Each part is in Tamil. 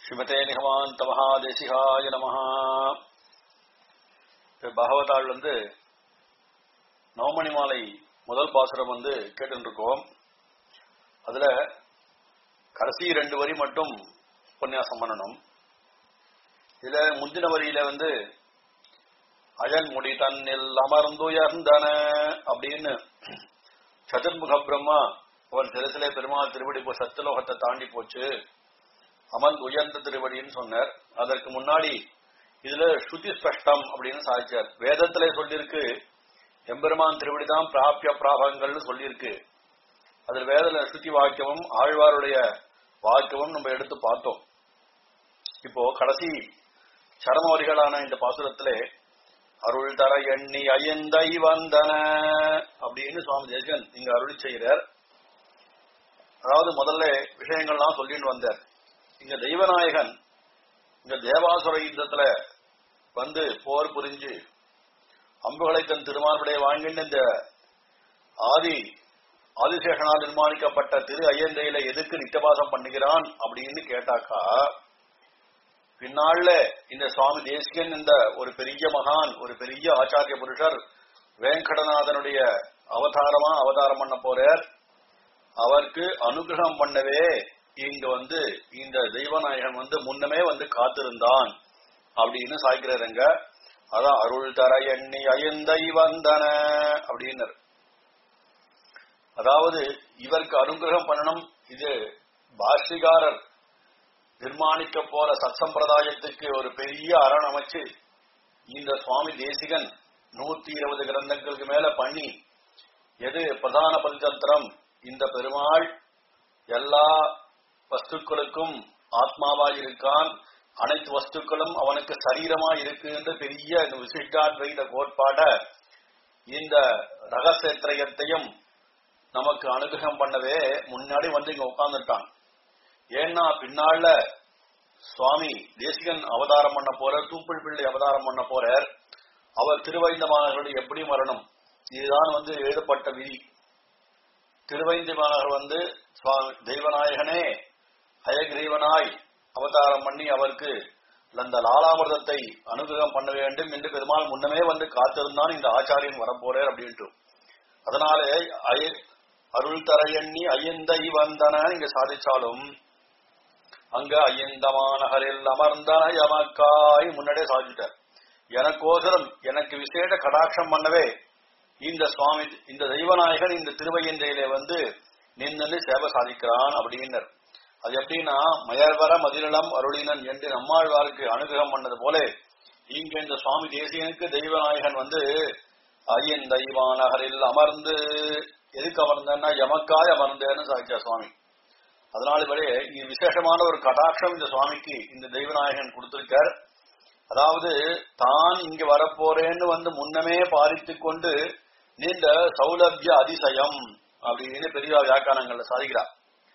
ஸ்ரீமதே நிகமாந்த மகாதேசிகாய நமஹ பகவதாள் வந்து நவமணி மாலை முதல் பாசுரம் வந்து கேட்டு இருக்கோம் அதுல கடைசி ரெண்டு வரி மட்டும் உபன்யாசம் பண்ணணும் இதுல முந்தின வரியில வந்து அயன் முடி தன்னில் அமர்ந்துயர்ந்தன அப்படின்னு சதுர்முக பிரம்மா அவன் சிரசிலே பெருமாள் திருவடி போ சத்துலோகத்தை தாண்டி போச்சு அமர்ந்து உயர்ந்த திருவடின்னு சொன்னார் அதற்கு முன்னாடி இதுல ஸ்ருதி ஸ்பஷ்டம் அப்படின்னு சாதிச்சார் வேதத்திலே சொல்லியிருக்கு எம்பெருமான் திருவடி தான் பிராபிய பிராபங்கள்னு சொல்லியிருக்கு அதில் வேதல ஸ்ருதி வாக்கியமும் ஆழ்வாருடைய வாக்கியமும் நம்ம எடுத்து பார்த்தோம் இப்போ கடைசி சரமவரிகளான இந்த பாசுரத்திலே அருள் தர எண்ணி அயந்தை வந்தன அப்படின்னு சுவாமி தேசகன் இங்க அருள் செய்கிறார் அதாவது முதல்ல விஷயங்கள்லாம் சொல்லிட்டு வந்தார் இங்க தெய்வநாயகன் இங்க தேவாசுர யுத்தத்துல வந்து போர் புரிஞ்சு அம்புகளை தன் திருமார்படைய வாங்கிட்டு இந்த ஆதி ஆதிசேஷனால் நிர்மாணிக்கப்பட்ட திரு ஐயந்தையில எதுக்கு நித்தபாசம் பண்ணுகிறான் அப்படின்னு கேட்டாக்கா பின்னால இந்த சுவாமி தேசிகன் இந்த ஒரு பெரிய மகான் ஒரு பெரிய ஆச்சாரிய புருஷர் வேங்கடநாதனுடைய அவதாரமா அவதாரம் பண்ண போறார் அவருக்கு அனுகிரகம் பண்ணவே இங்க வந்து இந்த தெய்வநாயகன் வந்து முன்னமே வந்து காத்திருந்தான் அப்படின்னு சாய்க்கிறாருங்க அதான் அருள் தர எண்ணி அயந்தை வந்தன அப்படின்னு அதாவது இவருக்கு அனுகிரகம் பண்ணணும் இது பாஷிகாரர் நிர்மாணிக்க போற சத்சம்பிரதாயத்துக்கு ஒரு பெரிய அரண் அமைச்சு இந்த சுவாமி தேசிகன் நூத்தி இருபது கிரந்தங்களுக்கு மேல பண்ணி எது பிரதான பஞ்சந்திரம் இந்த பெருமாள் எல்லா வஸ்துக்களுக்கும் ஆத்மாவாய் இருக்கான் அனைத்து வஸ்துக்களும் அவனுக்கு சரீரமா இருக்கு என்று பெரிய இந்த விசிஷ்டாத்வைத கோட்பாட இந்த ரகசியத்திரயத்தையும் நமக்கு அனுகிரகம் பண்ணவே முன்னாடி வந்து இங்க உட்கார்ந்துட்டான் ஏன்னா பின்னால சுவாமி தேசிகன் அவதாரம் பண்ண போற தூப்பிள் பிள்ளை அவதாரம் பண்ண போறார் அவர் திருவைந்தமானவர்கள் எப்படி வரணும் இதுதான் வந்து எழுதப்பட்ட விதி திருவைந்தமானவர் வந்து தெய்வநாயகனே ஹயகிரீவனாய் அவதாரம் பண்ணி அவருக்கு அந்த லாலாமிரதத்தை அனுகிரகம் பண்ண வேண்டும் என்று பெருமாள் முன்னமே வந்து காத்திருந்தான் இந்த ஆச்சாரியன் வரப்போறார் அப்படின்ட்டு அதனாலே அருள் தர எண்ணி ஐயந்தை வந்தன இங்க சாதிச்சாலும் அங்க ஐயந்தமானகரில் அமர்ந்தன எமக்காய் முன்னாடியே சாதிச்சிட்டார் எனக்கோசரம் எனக்கு விசேஷ கடாட்சம் பண்ணவே இந்த சுவாமி இந்த தெய்வநாயகன் இந்த திருவையந்தையிலே வந்து நின்று சேவை சாதிக்கிறான் அப்படின்னர் அது எப்படின்னா மயர்வர மதிலம் அருளினன் என்று நம்மாழ்வாருக்கு அனுகிரகம் பண்ணது போல இங்க இந்த சுவாமி தேசியனுக்கு தெய்வநாயகன் வந்து ஐயன் தெய்வானகரில் அமர்ந்து எதுக்கு அமர்ந்தன்னா எமக்காய் அமர்ந்தேன்னு சாதிச்சா சுவாமி அதனால வரை இது விசேஷமான ஒரு கடாட்சம் இந்த சுவாமிக்கு இந்த தெய்வநாயகன் கொடுத்திருக்கார் அதாவது தான் இங்க வரப்போறேன்னு வந்து முன்னமே பாரித்து கொண்டு நீண்ட சௌலபிய அதிசயம் அப்படின்னு பெரிய வியாக்கியானங்கள்ல சாதிக்கிறார்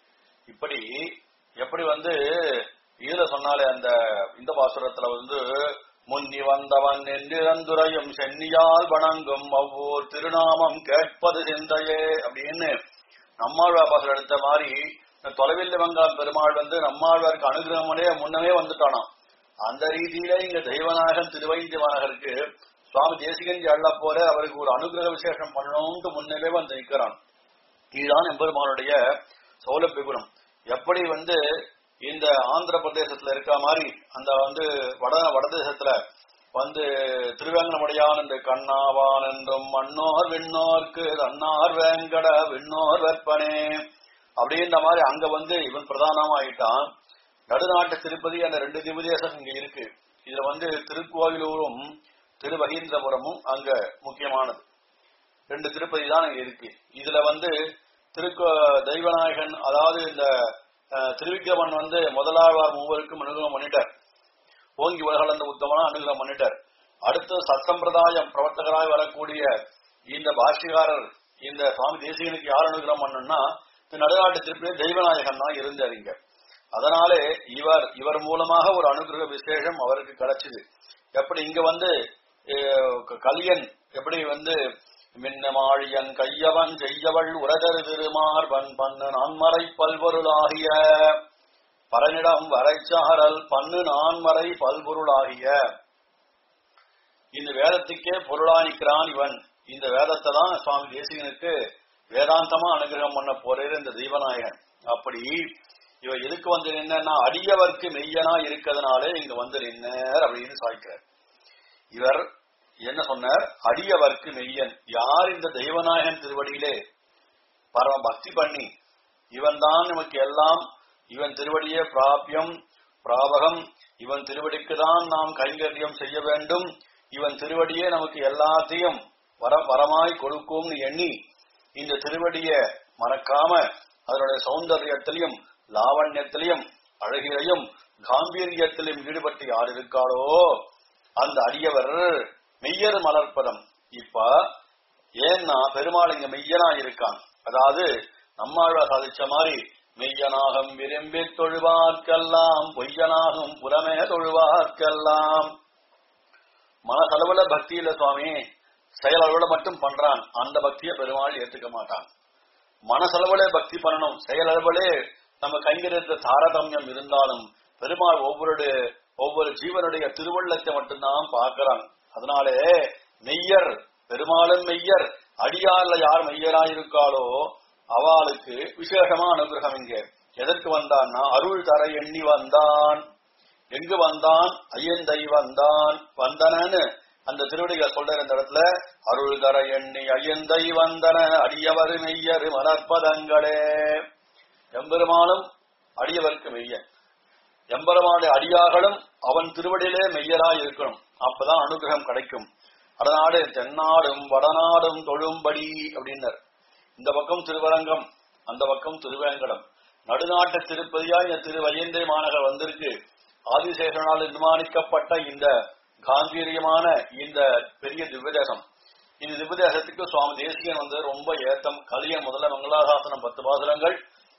இப்படி எப்படி வந்து இதுல சொன்னாலே அந்த இந்த பாசுரத்துல வந்து முன்னி வந்தவன் என்றிறந்துரையும் சென்னியால் வணங்கும் அவ்வூர் திருநாமம் கேட்பது சிந்தையே அப்படின்னு நம்மாழ்வார் பாசுரம் எடுத்த மாதிரி தொலைவில் வங்காள் பெருமாள் வந்து நம்மாழ்வாருக்கு அனுகிரகமனே முன்னமே வந்துட்டானாம் அந்த ரீதியில இங்க தெய்வநாயகன் திருவைந்தியமானகருக்கு சுவாமி தேசிகஞ்சி அள்ள போற அவருக்கு ஒரு அனுகிரக விசேஷம் பண்ணணும்னு முன்னவே வந்து நிற்கிறான் இதுதான் எம்பெருமானுடைய சௌலபிய குணம் எப்படி வந்து இந்த ஆந்திர பிரதேசத்துல இருக்க மாதிரி அந்த வந்து வட வடதேசத்துல வந்து திருவேங்கடமுடையான் இந்த கண்ணாவான் என்றும் மன்னோர் விண்ணோர்க்கு அன்னார் வேங்கட விண்ணோர் வெப்பனே அப்படின்ற மாதிரி அங்க வந்து இவன் பிரதானமாயிட்டான் நடுநாட்டு திருப்பதி அந்த ரெண்டு திவ்யதேசம் இங்க இருக்கு இதுல வந்து திருக்கோவிலூரும் திருவகீந்திரபுரமும் அங்க முக்கியமானது ரெண்டு திருப்பதி தான் இங்க இருக்கு இதுல வந்து திருக்கு தெய்வநாயகன் அதாவது இந்த திருவிக்கிரமன் வந்து முதலாவார் மூவருக்கும் அனுகிரகம் பண்ணிட்டார் ஓங்கி உலகளந்த உத்தமனா அனுகிரகம் பண்ணிட்டார் அடுத்து சத்சம்பிரதாயம் பிரவர்த்தகராய் வரக்கூடிய இந்த பாஷ்யகாரர் இந்த சுவாமி தேசிகனுக்கு யார் அனுகிரகம் பண்ணணும்னா இந்த நடுநாட்டு திருப்பதி தெய்வநாயகன் தான் இருந்தார் இங்க அதனாலே இவர் இவர் மூலமாக ஒரு அனுகிரக விசேஷம் அவருக்கு கிடைச்சது எப்படி இங்க வந்து கலியன் எப்படி வந்து மின்னமாழியன் கையவன் செய்யவள் உரதரு திருமார்பன் பண்ண நான்மறை பல்வருளாகிய பரனிடம் வரைச்சாரல் பன்னு நான்மறை பல்பொருளாகிய இந்த வேதத்துக்கே பொருளானிக்கிறான் இவன் இந்த வேதத்தை தான் சுவாமி தேசிகனுக்கு வேதாந்தமா அனுகிரகம் பண்ண போறது இந்த தெய்வநாயகன் அப்படி இவ எதுக்கு வந்து நின்னா அடியவர்க்கு மெய்யனா இருக்கிறதுனாலே இங்க வந்து நின்னர் அப்படின்னு சாய்க்கிறார் இவர் என்ன சொன்னார் அடியவர்க்கு மெய்யன் யார் இந்த தெய்வநாயகன் திருவடியிலே பரம பக்தி பண்ணி இவன் தான் நமக்கு எல்லாம் இவன் திருவடியே பிராபியம் பிராபகம் இவன் திருவடிக்கு தான் நாம் கைங்கரியம் செய்ய வேண்டும் இவன் திருவடியே நமக்கு எல்லாத்தையும் வர வரமாய் கொடுக்கும்னு எண்ணி இந்த திருவடிய மறக்காம அதனுடைய சௌந்தரியத்திலையும் லாவண்யத்திலையும் அழகிலையும் காம்பீரியத்திலும் ஈடுபட்டு யார் இருக்காளோ அந்த அடியவர் மெய்யர் மலர்ப்பதம் இப்ப ஏன்னா பெருமாள் இங்க மெய்யனா இருக்கான் அதாவது நம்மாழ்வா சாதிச்ச மாதிரி மெய்யனாகம் விரும்பி தொழுவார்க்கெல்லாம் பொய்யனாகும் புறமே தொழுவார்க்கெல்லாம் மனசளவுல பக்தி இல்ல சுவாமி செயலளவுல மட்டும் பண்றான் அந்த பக்தியை பெருமாள் ஏத்துக்க மாட்டான் மனசளவுல பக்தி பண்ணணும் செயலளவுலே நம்ம கைங்கரியத்த தாரதமியம் இருந்தாலும் பெருமாள் ஒவ்வொரு ஒவ்வொரு ஜீவனுடைய திருவள்ளத்தை மட்டும்தான் பார்க்கிறான் அதனாலே மெய்யர் பெருமாளும் மெய்யர் அடியார்ல யார் மெய்யரா இருக்காளோ அவளுக்கு விசேஷமா அனுகிரகம் இங்க எதற்கு வந்தான்னா அருள் தர எண்ணி வந்தான் எங்கு வந்தான் ஐயந்தை வந்தான் வந்தனன்னு அந்த திருவடிகளை சொல்ற இந்த இடத்துல அருள் தர எண்ணி ஐயந்தை வந்தன அடியவர் மெய்யர் மலர்ப்பதங்களே எம்பெருமானும் அடியவர்க்கு மெய்யன் எம்பெருமானுடைய அடியார்களும் அவன் திருவடியிலே மெய்யராய் இருக்கணும் அப்பதான் அனுகிரகம் கிடைக்கும் அதனாடு தென்னாடும் வடநாடும் தொழும்படி அப்படின்னர் இந்த பக்கம் திருவரங்கம் அந்த பக்கம் திருவேங்கடம் நடுநாட்டு திருப்பதியா இந்த திருவலியந்தை மாநகர் வந்திருக்கு ஆதிசேஷனால் நிர்மாணிக்கப்பட்ட இந்த காம்பீரியமான இந்த பெரிய திவ்யதேசம் இந்த திவ்யதேசத்துக்கு சுவாமி தேசிகன் வந்து ரொம்ப ஏத்தம் கலிய முதல்ல மங்களாசாசனம் பத்து பாசுரங்கள்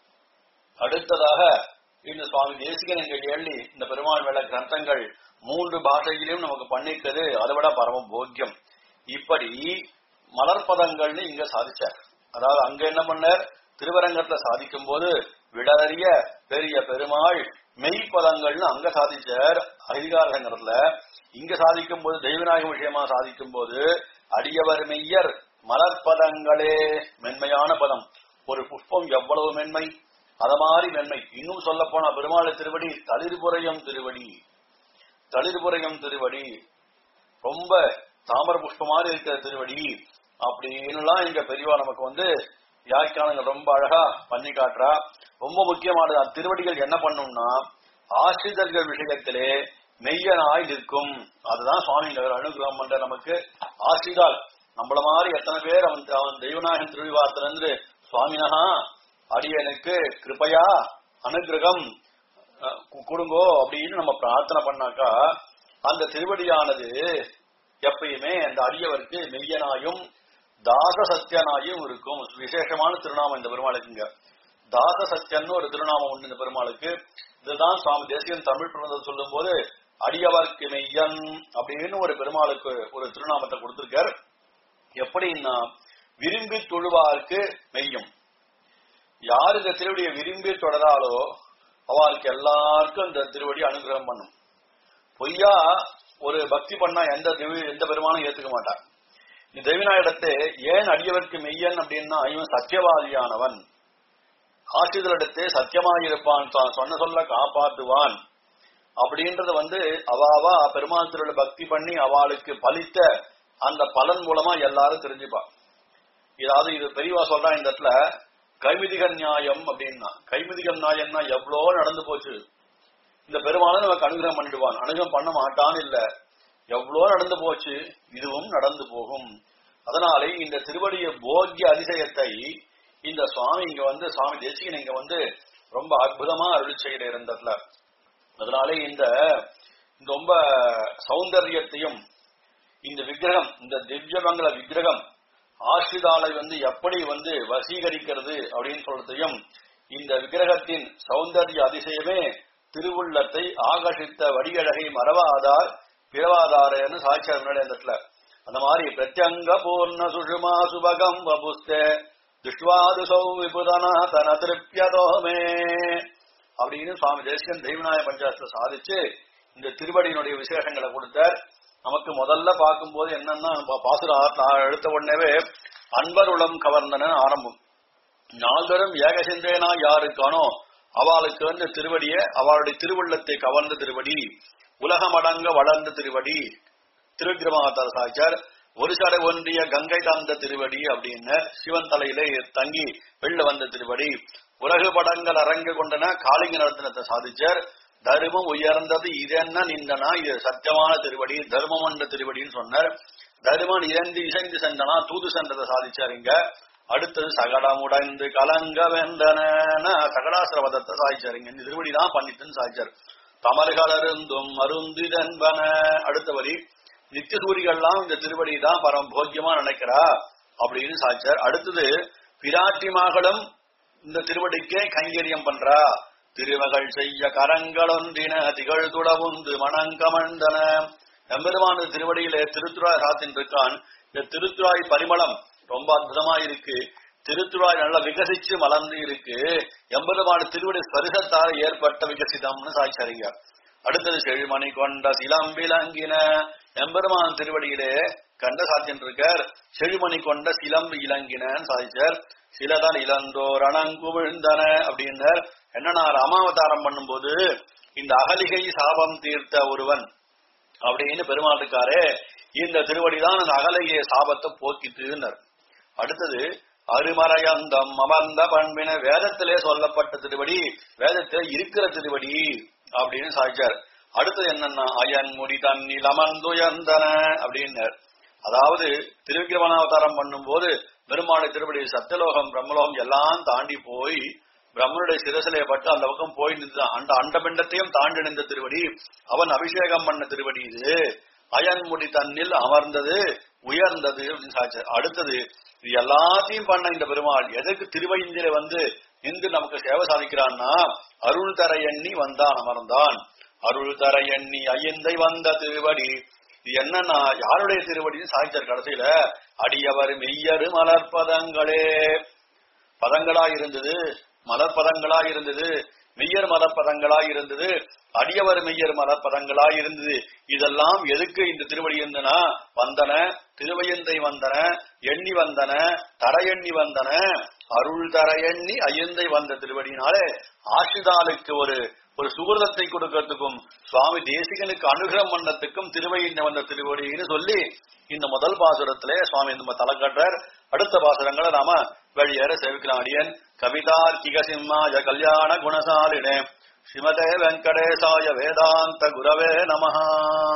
அடுத்ததாக இந்த சுவாமி தேசிகன் இங்க எள்ளி இந்த பெருமாள் மேல கிரந்தங்கள் மூன்று பாஷையிலும் நமக்கு பண்ணிருக்கிறது அதை விட பரம போக்கியம் இப்படி மலர்பதங்கள்னு இங்க சாதிச்சார் அதாவது அங்க என்ன பண்ணார் திருவரங்கத்துல சாதிக்கும் போது விடறிய பெரிய பெருமாள் மெய்ப்பதங்கள்னு அங்க சாதிச்சார் அதிகாரங்கத்துல இங்க சாதிக்கும் போது தெய்வநாயக விஷயமா சாதிக்கும் போது அடியவர் மெய்யர் மலர்பதங்களே மென்மையான பதம் ஒரு புஷ்பம் எவ்வளவு மென்மை அத மாதிரி மென்மை இன்னும் சொல்ல போனா பெருமாள் திருவடி தளிர்புரையம் திருவடி தளிர்புரையம் திருவடி ரொம்ப தாமர புஷ்ப மாதிரி இருக்கிற திருவடி அப்படின்னுலாம் இங்க பெரியவா நமக்கு வந்து வியாக்கியானங்கள் ரொம்ப அழகா பண்ணி காட்டுறா ரொம்ப முக்கியமானது அந்த திருவடிகள் என்ன பண்ணும்னா ஆசிரியர்கள் விஷயத்திலே மெய்யனாய் நிற்கும் அதுதான் சுவாமி நகர் அனுகிரகம் பண்ற நமக்கு ஆசிரியால் நம்மள மாதிரி எத்தனை பேர் அவன் அவன் தெய்வநாயகன் திருவிவாத்திலிருந்து சுவாமினகா அடியனுக்கு கிருபையா அனுகிரகம் அஹ், கு- கொடுங்கோ அப்படின்னு நம்ம பிரார்த்தனை பண்ணாக்கா அந்த திருவடியானது எப்பயுமே அந்த அடியவருக்கு மெய்யனாயும் தாச சத்தியனாயும் இருக்கும் விசேஷமான திருநாமம் இந்த பெருமாளுக்குங்க தாச சத்தியன்னு ஒரு திருநாமம் உண்டு இந்த பெருமாளுக்கு இதுதான் சுவாமி தேசியன் தமிழ் பிரபந்தம் சொல்லும் போது அடியவர்க்கு மெய்யன் அப்படின்னு ஒரு பெருமாளுக்கு ஒரு திருநாமத்தை கொடுத்திருக்கார் எப்படின்னா விரும்பி தொழுவார்க்கு மெய்யும் யார் இந்த திருவடியை விரும்பி தொடராலோ அவளுக்கு எல்லாருக்கும் இந்த திருவடி அனுகிரகம் பண்ணும் பொய்யா ஒரு பக்தி பண்ணா எந்த திவ்ய எந்த பெருமானும் ஏத்துக்க மாட்டான் இந்த தெய்வநாயிடத்தை ஏன் அடியவர்க்கு மெய்யன் அப்படின்னா இவன் சத்தியவாதியானவன் ஆசிரியரிடத்தே சத்தியமாயிருப்பான் தான் சொன்ன சொல்ல காப்பாற்றுவான் அப்படின்றது வந்து அவாவா பெருமாள் திருவிழா பக்தி பண்ணி அவளுக்கு பலித்த அந்த பலன் மூலமா எல்லாரும் தெரிஞ்சுப்பா இதாவது இது பெரியவா சொல்றா இந்த இடத்துல கைமிதிக நியாயம் அப்படின்னா கைமிதிக நியாயம்னா எவ்வளோ நடந்து போச்சு இந்த பெருமாளும் நமக்கு அனுகிரகம் பண்ணிடுவான் அனுகிரகம் பண்ண மாட்டான்னு இல்ல எவ்வளோ நடந்து போச்சு இதுவும் நடந்து போகும் அதனாலே இந்த திருவடிய போக்கிய அதிசயத்தை இந்த சுவாமி இங்க வந்து சுவாமி தேசிகன் இங்க வந்து ரொம்ப அற்புதமா அருள் செய்கிற இருந்ததுல அதனாலே இந்த இந்த ரொம்ப சௌந்தரியத்தையும் இந்த விக்கிரகம் இந்த திவ்யமங்கல விக்கிரகம் ஆசிரிதாலை வந்து எப்படி வந்து வசீகரிக்கிறது அப்படின்னு சொல்றதையும் இந்த விக்கிரகத்தின் சௌந்தர்ய அதிசயமே திருவுள்ளத்தை ஆகர்ஷித்த வடிகழகை மறவாதார் பிறவாதாரன்னு சாட்சியார் முன்னாடி அந்த இடத்துல அந்த மாதிரி பிரத்யங்க பூர்ண சுஷுமா சுபகம் வபுஸ்தே துஷ்வாதுசௌ விபுதனா தன திருப்யதோமே அவ அப்படின்னு சுவாமி தேசிகன் தெய்வநாய பஞ்சாயத்துல சாதிச்சு இந்த திருவடியினுடைய விசேஷங்களை கொடுத்தார் நமக்கு முதல்ல பார்க்கும்போது என்னன்னா பா- பாசுர ஆ- எடுத்த உடனேவே அன்பர் உளம் கவர்ந்தன ஆரம்பம் நால்வரும் ஏகசிந்தேனா யாருக்கானோ அவளுக்கு வந்து திருவடிய அவளுடைய திருவுள்ளத்தை கவர்ந்த திருவடி உலகமடங்க வளர்ந்த திருவடி திருவிக்கிரமாவதார சாச்சார் ஒரு சடை ஒன்றிய கங்கை தந்த திருவடி அப்படின்னு சிவன் தலையிலே தங்கி வெளில வந்த திருவடி உலகு படங்கள் அரங்கு கொண்டன காளிங்க நடத்தினத்தை சாதிச்சார் தர்மம் உயர்ந்தது இதென்ன நின்றனா இது சத்தியமான திருவடி தர்மம் என்ற திருவடின்னு சொன்னார் தர்மன் இறந்து இசைந்து சென்றனா தூது சென்றதை சாதிச்சார் இங்க அடுத்தது சகடமுடைந்து கலங்க வெந்தன சகடாசிரவதத்தை சாதிச்சார் இங்க இந்த திருவடி தான் பண்ணிட்டுன்னு சாதிச்சார் தமர்கள் அருந்தும் அருந்திதன்பன அடுத்த வரி நித்திய சூரிகள்லாம் இந்த திருவடி தான் பரம் போக்கியமா நினைக்கிறா அப்படின்னு சாதிச்சார் அடுத்தது பிராட்டி மகளும் இந்த திருவடிக்கே கைங்கரியம் பண்றா திருமகள் செய்ய கரங்களொன்றின திகழ் துளவுந்து மணங்கமண்டன எம்பெருமான திருவடியிலே திருத்துறாய் சாத்தின் இருக்கான் இந்த திருத்துறாய் பரிமளம் ரொம்ப அற்புதமா இருக்கு திருத்துறாய் நல்லா விகசிச்சு மலர்ந்து இருக்கு எம்பெருமான திருவடி ஸ்பரிசத்தால் ஏற்பட்ட விகசிதம்னு சாய்ச்சாரிங்க அடுத்தது செழுமணி கொண்ட சிலம்பிலங்கின எம்பெருமான் திருவடியிலே கண்ட சாத்தியன் இருக்கார் செழுமணி கொண்ட சிலம்பு இலங்கினன்னு சாதிச்சார் சிலதான் இளந்தோர் அணங்கு விழுந்தன அப்படின்னார் என்னன்னா ராமாவதாரம் பண்ணும்போது இந்த அகலிகை சாபம் தீர்த்த ஒருவன் அப்படின்னு பெருமாள் இருக்காரே இந்த திருவடிதான் அந்த அகலிகை சாபத்தை போக்கிட்டுனர் அடுத்தது அருமறையந்தம் அமர்ந்த பண்பின வேதத்திலே சொல்லப்பட்ட திருவடி வேதத்திலே இருக்கிற திருவடி அப்படின்னு சாதிச்சார் அடுத்தது என்னன்னா அயன் முடி தண்ணில் அமர்ந்துயர்ந்தன அப்படின்னார் அதாவது திருவிக்கிரமணாவதாரம் பண்ணும்போது பெருமாளை திருவடி சத்தியலோகம் பிரம்மலோகம் எல்லாம் தாண்டி போய் பிரம்மனுடைய சிரசிலே பட்டு அந்த பக்கம் போய் நின்று அந்த அண்டபிண்டத்தையும் தாண்டி நின்ற திருவடி அவன் அபிஷேகம் பண்ண திருவடி இது அயன்முடி தன்னில் அமர்ந்தது உயர்ந்தது அப்படின்னு சாதிச்சார் அடுத்தது இது எல்லாத்தையும் பண்ண இந்த பெருமாள் எதற்கு திருவைந்திலே வந்து நின்று நமக்கு சேவை சாதிக்கிறான்னா அருள் தர எண்ணி வந்தான் அமர்ந்தான் அருள் தர எண்ணி ஐயந்தை வந்த திருவடி இது என்னன்னா யாருடைய திருவடின்னு சாதிச்சார் கடைசியில அடியவர் மெய்யரு மலர்பதங்களே பதங்களா இருந்தது மலர்பதங்களா இருந்தது மெய்யர் மலர்பதங்களா இருந்தது அடியவர் மெய்யர் மலர்பதங்களா இருந்தது இதெல்லாம் எதுக்கு இந்த திருவடி இருந்தனா வந்தன திருவையந்தை வந்தன எண்ணி வந்தன தர எண்ணி வந்தன அருள் தர எண்ணி ஐயந்தை வந்த திருவடினாலே ஆசிதாளுக்கு ஒரு ஒரு சுகிருதத்தை கொடுக்கறதுக்கும் சுவாமி தேசிகனுக்கு அனுகிரம் பண்ணத்துக்கும் திருவையின்ன வந்த திருவடின்னு சொல்லி இந்த முதல் பாசுரத்திலே சுவாமி நம்ம தலக்கட்டார் அடுத்த பாசுரங்களை நாம வழியேற சேவிக்கலாம் அடியன் கவிதார்க்கிக சிம்மாய கல்யாண குணசாலினே ஸ்ரீமதே வெங்கடேசாய வேதாந்த குரவே நமஹா